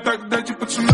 так дайте пацанам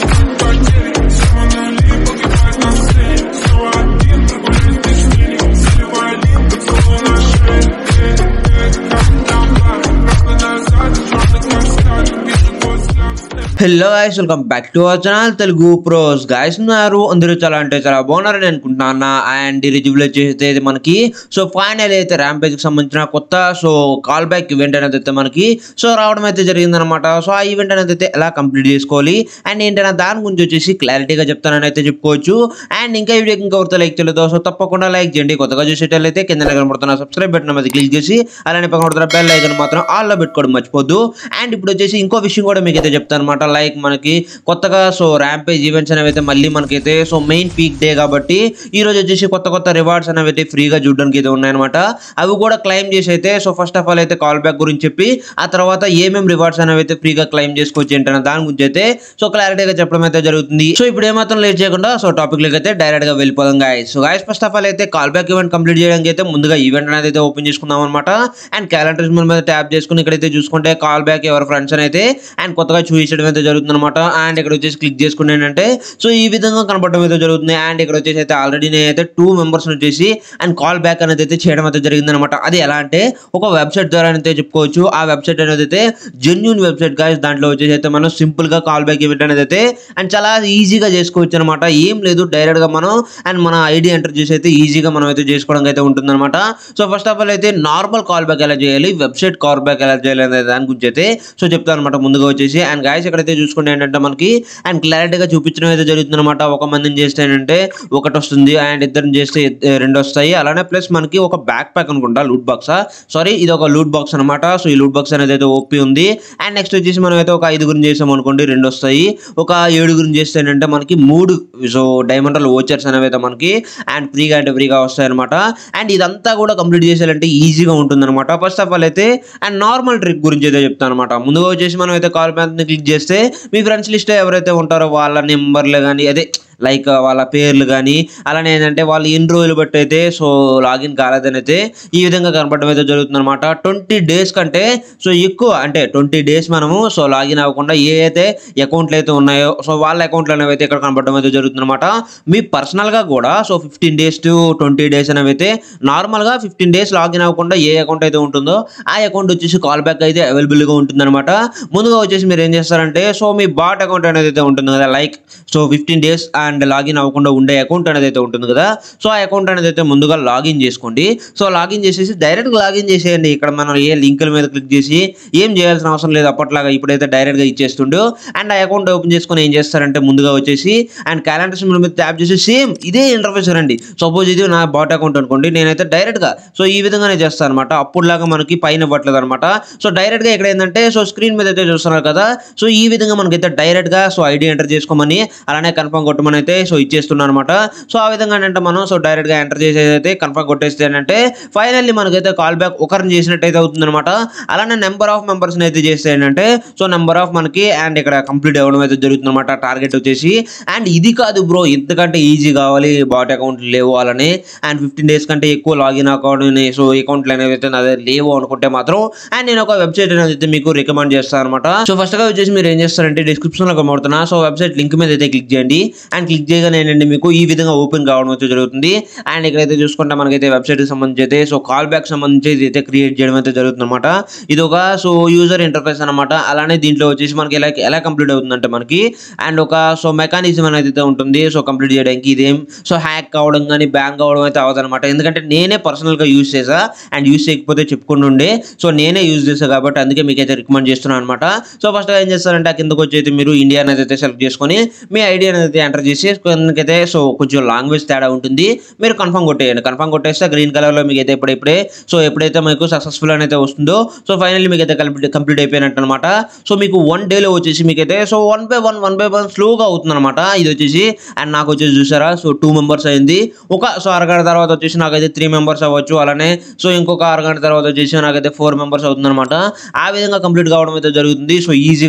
потери Самонали, погибать на сцене Снова один, прогуляюсь без денег Заливаю лин, поцелуй на шее Эй, эй, как там бар Правда назад, черный каскад Вижу твой взгляд, hello guys welcome back to our channel Telugu pros guys ఉన్నారు అందరూ చాలా అంటే చాలా బాగున్నారని అనుకుంటున్నా అండ్ ఈ రివ్యూలో వచ్చేసి ఇది మనకి సో ఫైనల్ అయితే ర్యాంపేజ్ కి సంబంధించిన కొత్త సో కాల్ బ్యాక్ ఈవెంట్ అనేది అయితే మనకి సో రావడం అయితే జరిగిందనమాట సో ఆ ఈవెంట్ అనేది అయితే ఎలా కంప్లీట్ చేసుకోవాలి అండ్ ఏంటంటే దాని గురించి వచ్చేసి క్లారిటీగా చెప్తానని అయితే చెప్పుకోవచ్చు అండ్ ఇంకా ఈ వీడియోకి ఇంకా ఎవరితో లైక్ చేయలేదు సో తప్పకుండా లైక్ చేయండి కొత్తగా చూసేటట్లయితే కింద కనబడుతున్న సబ్స్క్రైబ్ బటన్ మీద క్లిక్ చేసి అలానే పక్కన పడుతున్న బెల్ ఐకన్ మాత్రం ఆల్లో పెట్టుకోవడం మర్చిపోద్దు అండ్ ఇప్పుడు వచ్చేసి ఇంకో విషయం కూడా మీకు అయితే చెప్తాను అనమాట లైక్ మనకి కొత్తగా సో ర్యాంపేజ్ ఈవెంట్స్ అనేవి అయితే మళ్ళీ మనకైతే సో మెయిన్ పీక్ డే కాబట్టి ఈ రోజు వచ్చేసి కొత్త కొత్త రివార్డ్స్ అనేవి అయితే ఫ్రీగా చూడడానికి అయితే ఉన్నాయన్నమాట అవి కూడా క్లైమ్ చేసి అయితే సో ఫస్ట్ ఆఫ్ ఆల్ అయితే కాల్ బ్యాక్ గురించి చెప్పి ఆ తర్వాత ఏమేమి రివార్డ్స్ అనేవి అయితే ఫ్రీగా క్లైమ్ చేసుకోవచ్చు ఏంటనే దాని గురించి అయితే సో క్లారిటీగా చెప్పడం అయితే జరుగుతుంది సో ఇప్పుడు ఏమాత్రం లేట్ చేయకుండా సో టాపిక్ లోకి అయితే డైరెక్ట్ గా వెళ్ళిపోదాం guys so guys first of all అయితే కాల్ బ్యాక్ ఈవెంట్ కంప్లీట్ చేయడానికి అయితే ముందుగా ఈవెంట్ అనేది అయితే ఓపెన్ చేసుకుందాం అనమాట అండ్ క్యాలెండర్ మీద ట్యాప్ చేసుకుని ఇక్కడైతే చూసుకుంటే కాల్ బ్యాక్ ఎవరి ఫ్రెండ్స్ అని అయితే అండ్ కొత్తగా చూపించడం అయితే జరుగుతుంది అనమాట అండ్ ఇక్కడ వచ్చేసి క్లిక్ చేసుకుంటే ఏంటంటే సో ఈ విధంగా కనపడడం అయితే జరుగుతుంది అండ్ ఇక్కడ వచ్చేసి అయితే ఆల్రెడీ నేనైతే టూ మెంబర్స్ వచ్చేసి అండ్ కాల్ బ్యాక్ అనేది అయితే చేయడం అయితే జరిగింది అనమాట అది ఎలా అంటే ఒక వెబ్సైట్ ద్వారా అయితే చెప్పుకోవచ్చు ఆ వెబ్సైట్ అనేది అయితే జెన్యున్ వెబ్సైట్ గాయస్ దాంట్లో వచ్చేసి అయితే మనం సింపుల్ గా కాల్ బ్యాక్ ఈవెంట్ అనేది అయితే అండ్ చాలా ఈజీగా చేసుకోవచ్చు అనమాట ఏం లేదు డైరెక్ట్ గా మనం అండ్ మన ఐడి ఎంటర్ చేసి అయితే ఈజీగా మనం అయితే చేసుకోవడానికి అయితే ఉంటుంది అనమాట సో ఫస్ట్ ఆఫ్ ఆల్ అయితే నార్మల్ కాల్ బ్యాక్ ఎలా చేయాలి వెబ్సైట్ కాల్ బ్యాక్ ఎలా చేయాలి అనే దాని గురించి అయితే సో చెప్తాను అనమాట ముందుగా వచ్చేసి అండ్ గాయస్ ఎక్కడైతే చూసుకుంటే ఏంటంటే మనకి అండ్ క్లారిటీగా చూపించడం అయితే జరుగుతుంది అనమాట ఒక మందిని చేస్తే ఏంటంటే ఒకటి వస్తుంది అండ్ ఇద్దరిని చేస్తే ఇద్- రెండు వస్తాయి అలానే ప్లస్ మనకి ఒక బ్యాక్ ప్యాక్ అనుకుంటా లూట్ బాక్స్ సారీ ఇది ఒక లూట్ బాక్స్ అనమాట సో ఈ లూట్ బాక్స్ అనేది అయితే ఓపీ ఉంది అండ్ నెక్స్ట్ వచ్చేసి మనం అయితే ఒక ఐదుగురిని చేసాం అనుకోండి రెండు వస్తాయి ఒక ఏడుగురిని చేస్తే ఏంటంటే మనకి మూడు సో డైమండ్ ఓచర్స్ అనేవి అయితే మనకి అండ్ ఫ్రీగా అంటే ఫ్రీగా వస్తాయి అనమాట అండ్ ఇదంతా కూడా కంప్లీట్ చేసేయాలంటే ఈజీగా ఉంటుంది అనమాట ఫస్ట్ ఆఫ్ ఆల్ అయితే అండ్ నార్మల్ ట్రిక్ గురించి అయితే చెప్తాను అనమాట ముందుగా వచ్చేసి మనం అయితే కాల్ మ్యాప్ క్లిక్ చేస్తే మీ ఫ్రెండ్స్ లిస్ట్ ఎవరైతే ఉంటారో వాళ్ళ నెంబర్లు కానీ అదే లైక్ వాళ్ళ పేర్లు కానీ అలానే ఏంటంటే వాళ్ళు ఎన్ని రోజులు బట్టి అయితే సో లాగిన్ కాలేదని అయితే ఈ విధంగా కనపడడం అయితే జరుగుతుంది అనమాట ట్వంటీ డేస్ కంటే సో ఎక్కువ అంటే ట్వంటీ డేస్ మనము సో లాగిన్ అవ్వకుండా ఏ అయితే అకౌంట్లు అయితే ఉన్నాయో సో వాళ్ళ అకౌంట్లు అనేవి అయితే ఇక్కడ కనపడడం అయితే జరుగుతుంది అనమాట మీ పర్సనల్గా కూడా so fifteen days to twenty days అనేవి అయితే నార్మల్గా ఫిఫ్టీన్ డేస్ లాగిన్ అవ్వకుండా ఏ అకౌంట్ అయితే ఉంటుందో ఆ అకౌంట్ వచ్చేసి కాల్ బ్యాక్ అయితే అవైలబుల్గా ఉంటుందన్నమాట ముందుగా వచ్చేసి మీరు ఏం చేస్తారంటే సో మీ బాట్ అకౌంట్ అనేది అయితే ఉంటుంది కదా like so fifteen days and login అవ్వకుండా ఉండే అకౌంట్ అనేది అయితే ఉంటుంది కదా సో ఆ అకౌంట్ అనేది అయితే ముందుగా లాగిన్ చేసుకోండి సో లాగిన్ చేసేసి డైరెక్ట్గా లాగిన్ చేసేయండి ఇక్కడ మనం ఏ లింకుల మీద క్లిక్ చేసి ఏం చేయాల్సిన అవసరం లేదు అప్పట్లాగా ఇప్పుడైతే డైరెక్ట్గా ఇచ్చేస్తుండు అండ్ ఆ అకౌంట్ ఓపెన్ చేసుకొని ఏం చేస్తారంటే ముందుగా వచ్చేసి అండ్ క్యాలెండర్స్ మీద ట్యాప్ చేసి సేమ్ ఇదే ఇంటర్ఫేస్ రండి సపోజ్ ఇది నా బాట్ అకౌంట్ అనుకోండి నేనైతే డైరెక్ట్గా సో ఈ విధంగానే చేస్తాను అనమాట అప్పుడులాగా మనకి పైన ఇవ్వట్లేదు అనమాట సో డైరెక్ట్గా ఇక్కడ ఏంటంటే సో స్క్రీన్ మీద అయితే చూస్తున్నారు కదా సో ఈ విధంగా మనకైతే డైరెక్ట్గా సో ఐడి ఎంటర్ చేసుకోమని అలానే కన్ఫర్మ్ కొట్టమని అయితే సో ఇచ్చేస్తున్నాను అనమాట సో ఆ విధంగా ఏంటంటే మనం సో డైరెక్ట్గా ఎంటర్ చేసేది అయితే కన్ఫర్మ్ కొట్టేస్తే ఏంటంటే ఫైనల్లీ మనకైతే కాల్ బ్యాక్ ఒకరిని చేసినట్టయితే అవుతుందన్నమాట అలానే నెంబర్ ఆఫ్ మెంబర్స్ని అయితే చేస్తే ఏంటంటే సో నెంబర్ ఆఫ్ మనకి అండ్ ఇక్కడ కంప్లీట్ అవ్వడం అయితే జరుగుతుంది అనమాట టార్గెట్ వచ్చేసి అండ్ ఇది కాదు బ్రో ఇంతకంటే ఈజీ కావాలి బాట్ అకౌంట్ లేవు అలానే అండ్ ఫిఫ్టీన్ డేస్ కంటే ఎక్కువ లాగిన్ అకౌంట్ సో అకౌంట్లు అనేవి అయితే నా దగ్గర లేవు అనుకుంటే మాత్రం అండ్ నేను ఒక వెబ్సైట్ అనేది అయితే మీకు రికమెండ్ చేస్తాను అనమాట సో ఫస్ట్ గా వచ్చేసి మీరు ఏం చేస్తారంటే డిస్క్రిప్షన్ లో కనబడుతున్నా సో వెబ్సైట్ లింక్ మీద అయితే క్లిక్ చేయండి అండ్ క్లిక్ చేయగానే ఏంటంటే మీకు ఈ విధంగా ఓపెన్ కావడం అయితే జరుగుతుంది అండ్ ఇక్కడైతే చూసుకుంటే మనకైతే వెబ్సైట్ కి సంబంధించి అయితే సో కాల్ బ్యాక్ సంబంధించి ఇది అయితే క్రియేట్ చేయడం అయితే జరుగుతుంది అనమాట ఇది ఒక సో యూజర్ ఇంటర్ఫేస్ అనమాట అలానే దీంట్లో వచ్చేసి మనకి ఎలా ఎలా కంప్లీట్ అవుతుందంటే మనకి అండ్ ఒక సో మెకానిజం అనేది అయితే ఉంటుంది సో కంప్లీట్ చేయడానికి ఇదేం సో హ్యాక్ కావడం కానీ బ్యాంక్ కావడం అయితే అవ్వదు అనమాట ఎందుకంటే నేనే పర్సనల్ గా యూజ్ చేసా అండ్ యూజ్ చేయకపోతే చెప్పుకుంటూ ఉండే సో నేనే యూజ్ చేసా కాబట్టి అందుకే మీకు అయితే రికమెండ్ చేస్తున్నాను అనమాట సో ఫస్ట్ ఏం చేస్తారంటే ఆ కిందకు వచ్చి అయితే మీరు ఇండియా అనేది అయితే సెలెక్ట్ చేసుకొని మీ ఐడి అనేది అయితే ఎంటర్ చేసి కిందకైతే సో కొంచెం లాంగ్వేజ్ తేడా ఉంటుంది మీరు కన్ఫర్మ్ కొట్టేయండి కన్ఫర్మ్ కొట్టేస్తే గ్రీన్ కలర్ లో మీకు అయితే ఇప్పుడే సో ఎప్పుడైతే మీకు సక్సెస్ఫుల్ అనేది వస్తుందో సో ఫైనల్లీ మీకు అయితే కంప్లీట్ కంప్లీట్ అయిపోయినట్టు అనమాట సో మీకు వన్ డేలో వచ్చేసి మీకు అయితే so one by one one by one స్లోగా అవుతుంది అనమాట ఇది వచ్చేసి అండ్ నాకు వచ్చేసి చూసారా సో టూ మెంబర్స్ అయింది ఒక సో అరగంట తర్వాత వచ్చేసి నాకైతే త్రీ మెంబర్స్ అవ్వచ్చు అలానే సో ఇంకొక అరగంట తర్వాత వచ్చేసి నాకైతే ఫోర్ మెంబర్స్ అవుతుంది అనమాట ఆ విధంగా కంప్లీట్ కావడం అయితే జరుగుతుంది సో ఈజీగా అయిపోతుంది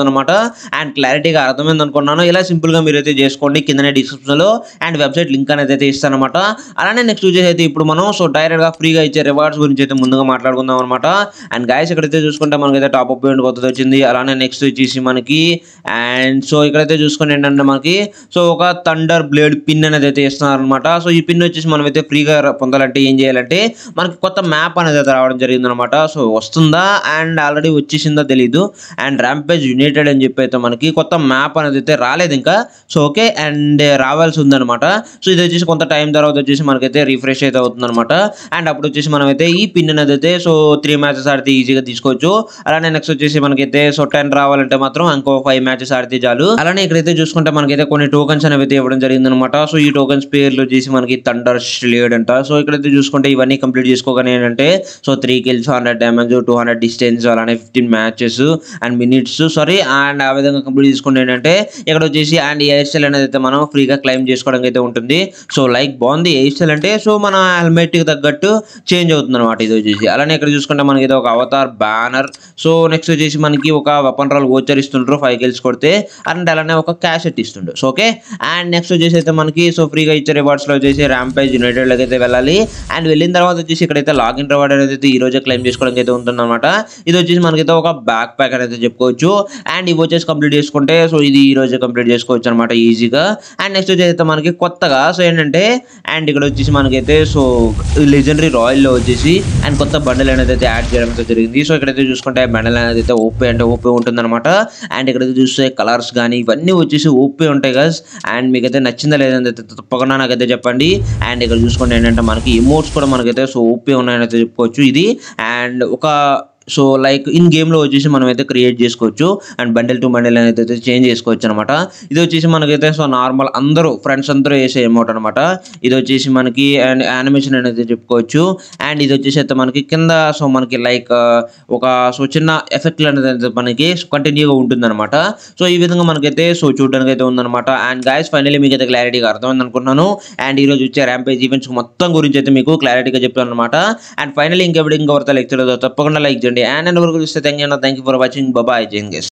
అనమాట అండ్ క్లారిటీగా అర్థమైంది అనుకున్నాను ఇలా సింపుల్ గా మీరైతే చేసుకోండి కిందనే డిస్క్రిప్షన్ లో అండ్ వెబ్సైట్ లింక్ అనేది అయితే ఇస్తాను అనమాట అలానే నెక్స్ట్ వచ్చేసి అయితే ఇప్పుడు మనం సో డైరెక్ట్ గా ఫ్రీగా ఇచ్చే రివార్డ్స్ గురించి అయితే ముందుగా మాట్లాడుకుందాం అనమాట అండ్ గాయస్ ఇక్కడైతే చూసుకుంటే మనకైతే టాప్ అప్ ఈవెంట్ కొత్తది వచ్చింది అలానే నెక్స్ట్ వచ్చేసి మనకి అండ్ సో ఇక్కడైతే చూసుకుంటే ఏంటంటే మనకి సో ఒక థండర్ బ్లేడ్ పిన్ అనేది అయితే ఇస్తున్నారు అనమాట సో ఈ పిన్ వచ్చేసి మనం అయితే ఫ్రీగా పొందాలంటే ఏం చేయాలంటే మనకి కొత్త మ్యాప్ అనేది అయితే రావడం జరిగింది అనమాట సో వస్తుందా అండ్ ఆల్రెడీ వచ్చేసిందో తెలీదు అండ్ ర్యాంపేజ్ యునైటెడ్ అని చెప్పి అయితే మనకి కొత్త మ్యాప్ అనేది అయితే రాలేదు ఇంకా సో ఓకే అండ్ రావాల్సి ఉందన్నమాట సో ఇది వచ్చేసి కొంత టైం తర్వాత వచ్చేసి మనకైతే రిఫ్రెష్ అయితే అవుతుంది అనమాట అండ్ అప్పుడు వచ్చేసి మనం అయితే ఈ పిన్ అనేది అయితే సో త్రీ మ్యాచెస్ ఆడితే ఈజీగా తీసుకోవచ్చు అలానే నెక్స్ట్ వచ్చేసి మనకైతే సో టెన్ రావాలంటే మాత్రం ఇంకో ఫైవ్ మ్యాచెస్ ఆడితే చాలు అలానే ఇక్కడైతే చూసుకుంటే మనకైతే కొన్ని టోకన్స్ అనేవి అయితే ఇవ్వడం జరిగింది అనమాట సో ఈ టోకన్స్ పేర్లు వచ్చేసి మనకి థండర్ స్లేడ్ అంట సో ఇక్కడైతే చూసుకుంటే ఇవన్నీ కంప్లీట్ చేసుకోగానే ఏంటంటే so three kills hundred damage two hundred distance అలానే fifteen matches and minutes sorry and ఆ విధంగా కంప్లీట్ చేసుకుంటే ఏంటంటే ఇక్కడ వచ్చేసి అండ్ ఈ హెయిర్ స్టైల్ అనేది అయితే మనం ఫ్రీగా క్లైమ్ చేసుకోవడానికి అయితే ఉంటుంది సో లైక్ బాగుంది హెయిర్ స్టైల్ అంటే సో మన హెల్మెట్ కి తగ్గట్టు చేంజ్ అవుతుంది అనమాట ఇది వచ్చేసి అలానే ఇక్కడ చూసుకుంటే మనకి ఇది ఒక అవతార్ బ్యానర్ సో నెక్స్ట్ వచ్చేసి మనకి ఒక వెపన్ రాల్ ఓచర్ ఇస్తుండ్రు ఫైవ్ కిల్స్ కొడితే అండ్ అలానే ఒక క్యాసెట్ ఇస్తుండ్రు సో ఓకే అండ్ నెక్స్ట్ వచ్చేసి అయితే మనకి సో ఫ్రీగా ఇచ్చే రివార్డ్స్ లో వచ్చేసి ర్యాంపేజ్ యునైటెడ్ లోకి అయితే వెళ్ళాలి అండ్ వెళ్ళిన తర్వాత వచ్చేసి ఇక్కడైతే లాగిన్ రివార్డ్ అనేది అయితే ఈ రోజే క్లెయిమ్ చేసుకోవడానికి అయితే ఉంటుంది అనమాట ఇది వచ్చేసి మనకైతే ఒక బ్యాక్ ప్యాక్ అనేది చెప్పుకోవచ్చు అండ్ ఇవి వచ్చేసి కంప్లీట్ చేసుకుంటే సో ఇది ఈ రోజే కంప్లీట్ చేసుకోవచ్చు అనమాట ఈజీగా అండ్ నెక్స్ట్ వచ్చేసి అయితే మనకి కొత్తగా సో ఏంటంటే అండ్ ఇక్కడ వచ్చేసి మనకైతే సో లెజెండరీ రాయల్ లో వచ్చేసి అండ్ కొత్త బండల్ అనేది అయితే యాడ్ చేయడం అయితే జరిగింది సో ఇక్కడైతే చూసుకుంటే బండల్ అనేది అయితే ఓపీ అంటే ఓపీ ఉంటుంది అనమాట అండ్ ఇక్కడైతే చూస్తే కలర్స్ కానీ ఇవన్నీ వచ్చేసి ఓపీ ఉంటాయి గస్ అండ్ మీకైతే నచ్చిందా లేదని అయితే తప్పకుండా నాకైతే చెప్పండి అండ్ ఇక్కడ చూసుకుంటే ఏంటంటే మనకి ఇమోట్స్ కూడా మనకైతే సో ఓపీ ఉన్నాయని అయితే చెప్పుకోవచ్చు ఇది అండ్ ఒక సో లైక్ ఇన్ గేమ్లో వచ్చేసి మనం అయితే క్రియేట్ చేసుకోవచ్చు అండ్ బండిల్ టు బండిల్ అనేది అయితే చేంజ్ చేసుకోవచ్చు అనమాట ఇది వచ్చేసి మనకైతే సో నార్మల్ అందరూ ఫ్రెండ్స్ అందరూ వేసే అమౌంట్ అనమాట ఇది వచ్చేసి మనకి అండ్ యానిమేషన్ అనేది చెప్పుకోవచ్చు అండ్ ఇది వచ్చేసి అయితే మనకి కింద సో మనకి లైక్ ఒక సో చిన్న ఎఫెక్ట్ అనేది అయితే మనకి కంటిన్యూగా ఉంటుంది అనమాట సో ఈ విధంగా మనకైతే సో చూడడానికి అయితే ఉందన్నమాట అండ్ గాయస్ ఫైనలీ మీకు అయితే క్లారిటీగా అర్థమైంది అనుకుంటున్నాను అండ్ ఈ రోజు వచ్చే ర్యాంపేజ్ ఈవెంట్స్ మొత్తం గురించి అయితే మీకు క్లారిటీగా చెప్తాను అనమాట అండ్ ఫైనలీ ఇంకెప్పుడు ఇంకొకరితో లెక్చర్ తప్పకుండా లైక్ చేయండి అండ్ అండ్ వరకు చూస్తే thank you thank you for watching బాబాయ్ జంగేస్